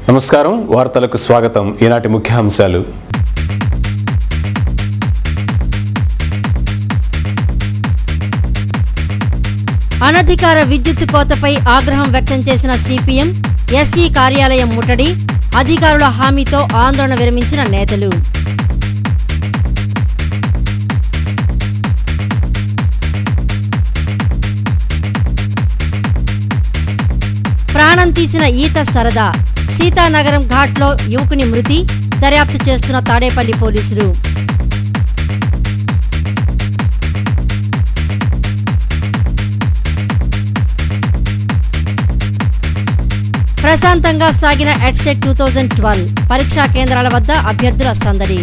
నమస్కారం వార్తలకు స్వాగతం ఈనాటి ముఖ్యాంశాలు అనధికార విద్యుత్ కోతపై ఆగ్రహం వ్యక్తం చేసిన సిపిఎం ఎస్సీ కార్యాలయం ముట్టడి అధికారుల హామీతో ఆందోళన విరమించిన నేతలు ప్రాణం తీసిన ఈత సరదా సీతానగరం ఘాట్లో యువకుని మృతి దర్యాప్తు చేస్తున్న తాడేపల్లి పోలీసులు ప్రశాంతంగా సాగిన ఎడ్సెట్ టూ థౌజండ్ ట్వెల్వ్ పరీక్షా కేంద్రాల వద్ద అభ్యర్థుల సందడి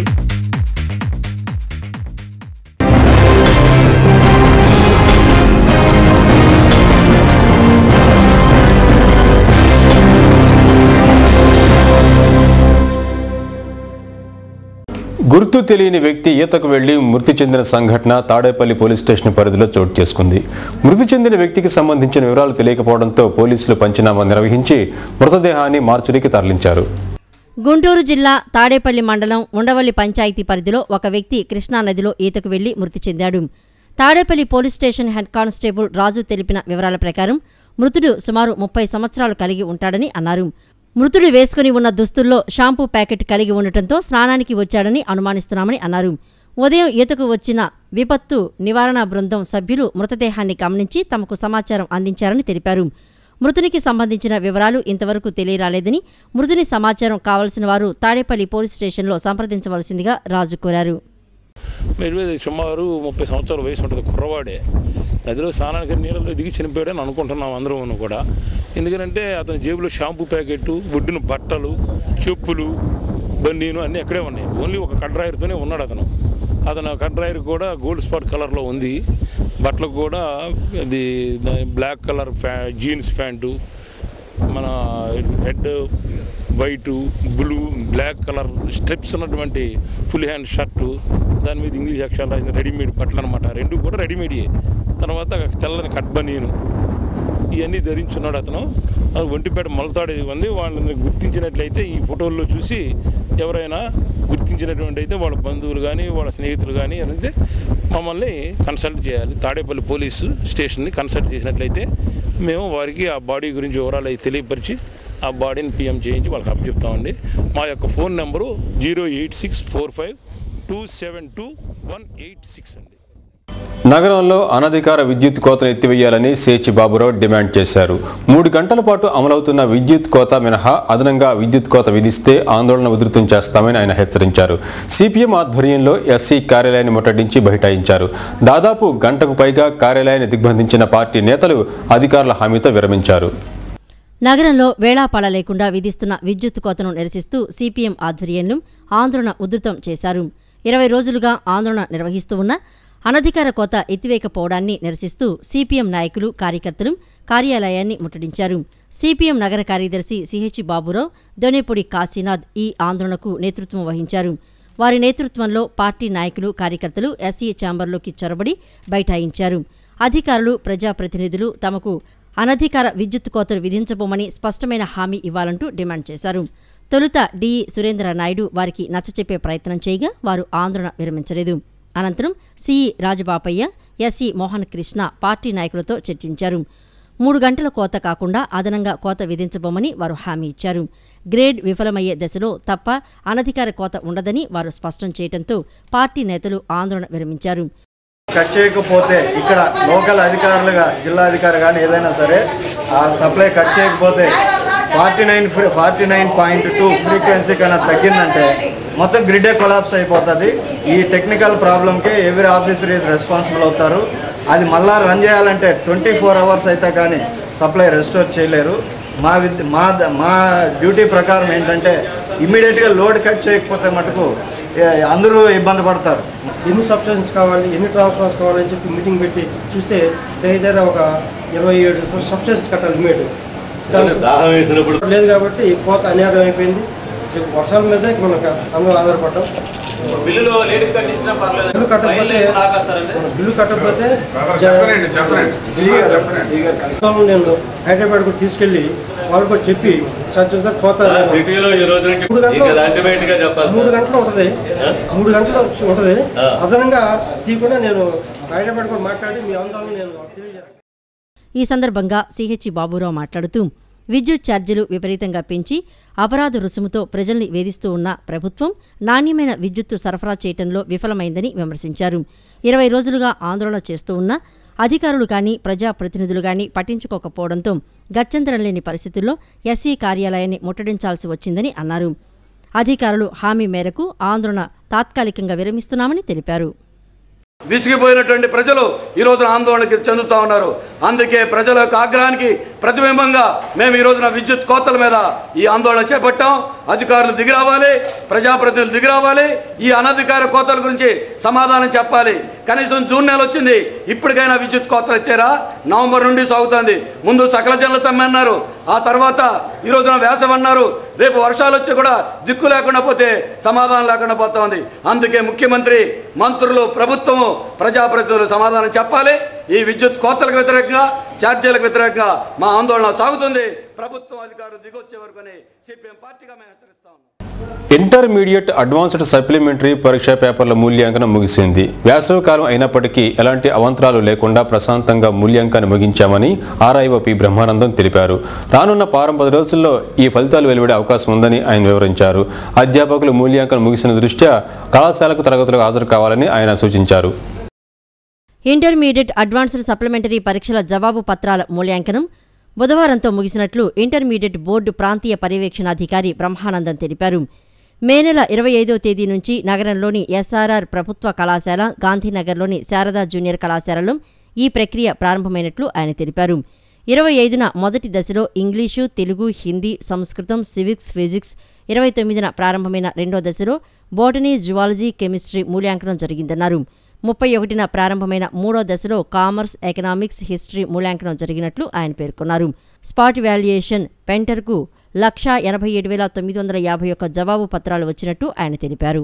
గుర్తు తెలియని వ్యక్తి ఈతకు వెళ్లి మృతి చెందిన సంఘటన తాడేపల్లి పోలీస్ స్టేషన్ పరిధిలో చోటు చేసుకుంది మృతి చెందిన వ్యక్తికి సంబంధించిన వివరాలు తెలియకపోవడంతో పోలీసులు పంచనామా నిర్వహించి మృతదేహాన్ని మార్చురికి తరలించారు గుంటూరు జిల్లా తాడేపల్లి మండలం ఉండవల్లి పంచాయతీ పరిధిలో ఒక వ్యక్తి కృష్ణానదిలో ఈతకు వెళ్లి మృతి చెందాడు Tadepalli police station head constable Raju తెలిపిన వివరాల ప్రకారం మృతుడు సుమారు ముప్పై సంవత్సరాలు కలిగి ఉంటాడని అన్నారు మృతుడు వేసుకుని ఉన్న దుస్తుల్లో షాంపూ ప్యాకెట్ కలిగి ఉండటంతో స్నానానికి వచ్చాడని అనుమానిస్తున్నామని అన్నారు ఉదయం ఈతకు వచ్చిన విపత్తు నివారణ బృందం సభ్యులు మృతదేహాన్ని గమనించి తమకు సమాచారం అందించారని తెలిపారు మృతునికి సంబంధించిన వివరాలు ఇంతవరకు తెలియరాలేదని మృతుని సమాచారం కావలసిన వారు తాడేపల్లి పోలీస్ స్టేషన్లో సంప్రదించవలసిందిగా రాజు కోరారు మీరు మీద సుమారు ముప్పై సంవత్సరాల వయసు ఉంటుంది కుర్రవాడే నదిలో స్నానానికి నీళ్ళలో దిగి చనిపోయాడని అనుకుంటున్నాం అందరం కూడా ఎందుకంటే అతని జేబులో షాంపూ ప్యాకెట్ ఒడ్డున బట్టలు చెప్పులు బన్నీను అన్నీ అక్కడే ఉన్నాయి ఓన్లీ ఒక కడ్రాయర్తోనే ఉన్నాడు అతను అతను కడ్రాయర్ కూడా గోల్డ్ స్పాట్ కలర్లో ఉంది బట్టలకు కూడా అది బ్లాక్ కలర్ ఫ్యా జీన్స్ ప్యాంటు మన red white blue black colour strips ఉన్నటువంటి ఫుల్ హ్యాండ్ షర్టు దాని మీద ఇంగ్లీష్ అక్షరాలు రాసిన రెడీమేడ్ బట్టలు అనమాట రెండు కూడా రెడీమేడే తర్వాత తెల్లని కట్ బనీను ఇవన్నీ ధరించున్నాడు అతను అది ఒంటిపేట మొలతాడు ఉంది వాళ్ళని గుర్తించినట్లయితే ఈ ఫోటోల్లో చూసి ఎవరైనా గుర్తించినటువంటి అయితే వాళ్ళ బంధువులు కానీ వాళ్ళ స్నేహితులు కానీ అయితే మమ్మల్ని కన్సల్ట్ చేయాలి తాడేపల్లి పోలీసు స్టేషన్ని కన్సల్ట్ చేసినట్లయితే మేము వారికి ఆ బాడీ గురించి వివరాలు అవి తెలియపరిచి ఆ బాడీని పిఎం చేయించి వాళ్ళకి అప్పచెప్తామండి మా యొక్క phone number zero eight six four five two seven two one eight six అండి నగరంలో అనధికార విద్యుత్ కోతను ఎత్తివేయాలని సేచి బాబురావు డిమాండ్ చేశారు మూడు గంటల పాటు అమలవుతున్న విద్యుత్ కోత మినహా అదనంగా విద్యుత్ కోత విధిస్తే ఆందోళన ఉధృతం చేస్తామని ఆయన హెచ్చరించారు సిపిఎం ఆధ్వర్యంలో ఎస్సీ కార్యాలయాన్ని ముట్టడించి బైఠాయించారు దాదాపు గంటకు పైగా కార్యాలయాన్ని దిగ్బంధించిన పార్టీ నేతలు అధికారుల హామీతో విరమించారు నగరంలో వేళాపాళ లేకుండా విధిస్తున్న విద్యుత్ కోతను నిరసిస్తూ సిపిఎం ఆధ్వర్యంలో ఆందోళన ఉధృతం చేశారు ఇరవై రోజులుగా ఆందోళన నిర్వహిస్తూ ఉన్న అనధికార కోత ఎత్తివేయకపోవడాన్ని నిరసిస్తూ సిపిఎం నాయకులు కార్యకర్తలు కార్యాలయాన్ని ముట్టడించారు సిపిఎం నగర కార్యదర్శి సిహెచ్ బాబురావు దొనేపొడి కాశీనాథ్ ఈ ఆందోళనకు నేతృత్వం వహించారు వారి నేతృత్వంలో పార్టీ నాయకులు కార్యకర్తలు ఎస్సీ ఛాంబర్లోకి చొరబడి బైఠాయించారు అధికారులు ప్రజాప్రతినిధులు తమకు అనధికార విద్యుత్ కోతలు విధించబోమని స్పష్టమైన హామీ ఇవ్వాలంటూ డిమాండ్ చేశారు తొలుత డిఈ సురేంద్ర నాయుడు వారికి నచ్చచెప్పే ప్రయత్నం చేయగా వారు ఆందోళన విరమించలేదు అనంతరం CE Rajabapaiah SE Mohan Krishna party నాయకులతో చర్చించారు మూడు గంటల కోత కాకుండా అదనంగా కోత విధించబోమని వారు హామీ ఇచ్చారు గ్రేడ్ విఫలమయ్యే దశలో తప్ప అనధికార కోత ఉండదని వారు స్పష్టం చేయడంతో పార్టీ నేతలు ఆందోళన విరమించారు కట్ చేయకపోతే ఇక్కడ లోకల్ అధికారులుగా జిల్లా అధికారి కానీ ఏదైనా సరే ఆ సప్లై కట్ చేయకపోతే forty nine forty nine point two frequency కన్నా తగ్గిందంటే మొత్తం గ్రిడే కొలాప్స్ అయిపోతుంది ఈ టెక్నికల్ ప్రాబ్లంకి ఎవరి ఆఫీసర్ ఈజ్ రెస్పాన్సిబుల్ అవుతారు అది మళ్ళా రన్ చేయాలంటే ట్వంటీ ఫోర్ అవర్స్ అయితే కానీ సప్లై రెస్టోర్ చేయలేరు మా విద్ మా ద- మా డ్యూటీ ప్రకారం ఏంటంటే ఇమ్మీడియట్గా లోడ్ కట్ చేయకపోతే మటుకు ఏ, అందరూ ఇబ్బంది పడతారు ఎన్ని సబ్స్టేషన్స్ కావాలి ఎన్ని ట్రాన్స్ఫార్మర్స్ కావాలని చెప్పి మీటింగ్ పెట్టి చూస్తే దగ్గర ఒక ఇరవై ఏడు సబ్స్టేషన్స్ కట్టాలి లిమిట్ లేదు కాబట్టి కోత అనివార్యం అయిపోయింది వర్షాల మీద మనకు అందరూ ఆధారపడ్డాం బిల్లులో లేట్ కట్టించినా పర్లేదు బిల్లు కట్టకపోతే బిల్లు కట్టకపోతే జ- నేను హైదరాబాద్ కూడా తీసుకెళ్ళి వాళ్ళు కూడా చెప్పి సంచులతో పోతారు సిటీలో ఈ రోజు నుంచి మూడు గంటలు- ఇంకా అల్టిమేట్ గా చెప్పాలి మూడు గంటలు ఉంటుంది మూడు గంటలు ఉంటుంది అదనంగా తీయకుండా నేను హైదరాబాద్ కూడా మాట్లాడి మీ ఆందోళన నేను తెలియజేస్తాను ఈ సందర్భంగా సిహెచ్ బాబురావు మాట్లాడుతూ విద్యుత్ ఛార్జీలు విపరీతంగా పెంచి అపరాధ రుసుముతో ప్రజల్ని వేధిస్తూ ఉన్న ప్రభుత్వం నాణ్యమైన విద్యుత్తు సరఫరా చేయటంలో విఫలమైందని విమర్శించారు ఇరవై రోజులుగా ఆందోళన చేస్తూ ఉన్న అధికారులు కానీ ప్రజాప్రతినిధులు కానీ పట్టించుకోకపోవడంతో గత్యంతరం లేని పరిస్థితుల్లో ఎస్సీ కార్యాలయాన్ని ముట్టడించాల్సి వచ్చిందని అన్నారు అధికారులు హామీ మేరకు ఆందోళన తాత్కాలికంగా విరమిస్తున్నామని తెలిపారు విసిగిపోయినటువంటి ప్రజలు ఈ రోజున ఆందోళనకి చెందుతా ఉన్నారు అందుకే ప్రజల యొక్క ఆగ్రహానికి ప్రతిబింబంగా మేము ఈ రోజున విద్యుత్ కోతల మీద ఈ ఆందోళన చేపట్టాం అధికారులు దిగి రావాలి ప్రజాప్రతినిధులు దిగి రావాలి ఈ అనధికార కోతల గురించి సమాధానం చెప్పాలి కనీసం జూన్ నెల వచ్చింది ఇప్పటికైనా విద్యుత్ కోతలు ఎత్తారా నవంబర్ నుండి సాగుతోంది ముందు సకల జనుల సమ్మె అన్నారు ఆ తర్వాత ఈ రోజున వేసవి అన్నారు రేపు వర్షాలు వచ్చి కూడా దిక్కు లేకుండా పోతే సమాధానం లేకుండా పోతోంది అందుకే ముఖ్యమంత్రి మంత్రులు ప్రభుత్వము ప్రజాప్రతినిధులు సమాధానం చెప్పాలి ఈ విద్యుత్ కోతలకు వ్యతిరేకంగా ఛార్జీలకు వ్యతిరేకంగా మా ఆందోళన సాగుతుంది ప్రభుత్వం అధికారులు దిగొచ్చే వరకు సిపిఎం పార్టీగా మేము హెచ్చరిస్తా ఉన్నాం ఇంటర్మీడియట్ అడ్వాన్స్డ్ సప్లిమెంటరీ పరీక్షా పేపర్ల మూల్యాంకనం ముగిసింది వేసవికాలం అయినప్పటికీ ఎలాంటి అవంతరాలు లేకుండా ప్రశాంతంగా మూల్యాంకనం ముగించామని ఆర్ఐఓ పి బ్రహ్మానందం తెలిపారు రానున్న వారం పది రోజుల్లో ఈ ఫలితాలు వెలువడే అవకాశం ఉందని ఆయన వివరించారు అధ్యాపకులు మూల్యాంకనం ముగిసిన దృష్ట్యా కళాశాలకు తరగతులకు హాజరు కావాలని ఆయన సూచించారు ఇంటర్మీడియట్ అడ్వాన్స్డ్ సప్లిమెంటరీ పరీక్షల జవాబు పత్రాల మూల్యాంకనం బుధవారంతో ముగిసినట్లు ఇంటర్మీడియట్ బోర్డు ప్రాంతీయ పర్యవేక్షణాధికారి బ్రహ్మానందం తెలిపారు మే నెల ఇరవై ఐదో తేదీ నుంచి నగరంలోని ఎస్ఆర్ఆర్ ప్రభుత్వ కళాశాల గాంధీనగర్లోని శారదా జూనియర్ కళాశాలలో ఈ ప్రక్రియ ప్రారంభమైనట్లు ఆయన తెలిపారు ఇరవై ఐదున మొదటి దశలో ఇంగ్లీషు తెలుగు హిందీ సంస్కృతం సివిక్స్ ఫిజిక్స్ ఇరవై తొమ్మిదిన ప్రారంభమైన రెండో దశలో బోటనీ జువాలజీ కెమిస్ట్రీ మూల్యాంకనం జరిగిందన్నారు ముప్పై ఒకటిన ప్రారంభమైన మూడో దశలో కామర్స్ ఎకనామిక్స్ హిస్టరీ మూల్యాంకనం జరిగినట్లు ఆయన పేర్కొన్నారు స్పాట్ వాల్యుయేషన్ పెంటర్కు లక్షా ఎనభై ఏడు వేల తొమ్మిది వందల యాభై ఒక్క జవాబు పత్రాలు వచ్చినట్టు ఆయన తెలిపారు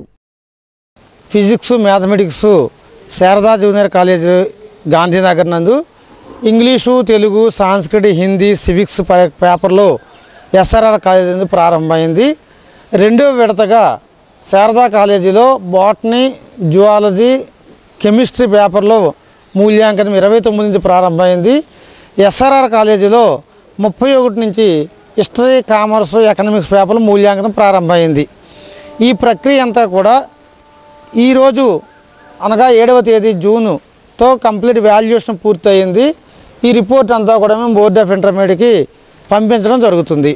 physics mathematics Sharada junior college Gandhinagar నందు ఇంగ్లీషు తెలుగు సాంస్కృతి హిందీ సివిక్స్ పే- పేపర్లో ఎస్ఆర్ఆర్ కాలేజీ నందు ప్రారంభమైంది రెండో విడతగా శారదా కాలేజీలో బాటనీ జువాలజీ కెమిస్ట్రీ పేపర్లో మూల్యాంకనం ఇరవై తొమ్మిది నుంచి ప్రారంభమైంది ఎస్ఆర్ఆర్ కాలేజీలో ముప్పై ఒకటి నుంచి హిస్టరీ కామర్స్ ఎకనామిక్స్ పేపర్లు మూల్యాంకనం ప్రారంభమైంది ఈ ప్రక్రియ అంతా కూడా ఈరోజు అనగా ఏడవ తేదీ జూన్తో కంప్లీట్ వాల్యుయేషన్ పూర్తయింది ఈ రిపోర్ట్ అంతా కూడా మేము బోర్డ్ ఆఫ్ ఇంటర్మీడియట్కి పంపించడం జరుగుతుంది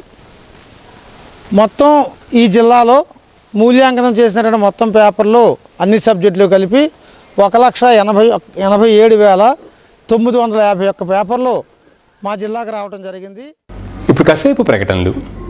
మొత్తం ఈ జిల్లాలో మూల్యాంకనం చేసినటువంటి మొత్తం పేపర్లు అన్ని సబ్జెక్టులు కలిపి ఒక లక్ష ఎనభై ఒక్- ఎనభై ఏడు వేల తొమ్మిది వందల యాభై ఒక్క పేపర్లు మా జిల్లాకు రావడం జరిగింది ఇప్పుడు కాసేపు ప్రకటనలు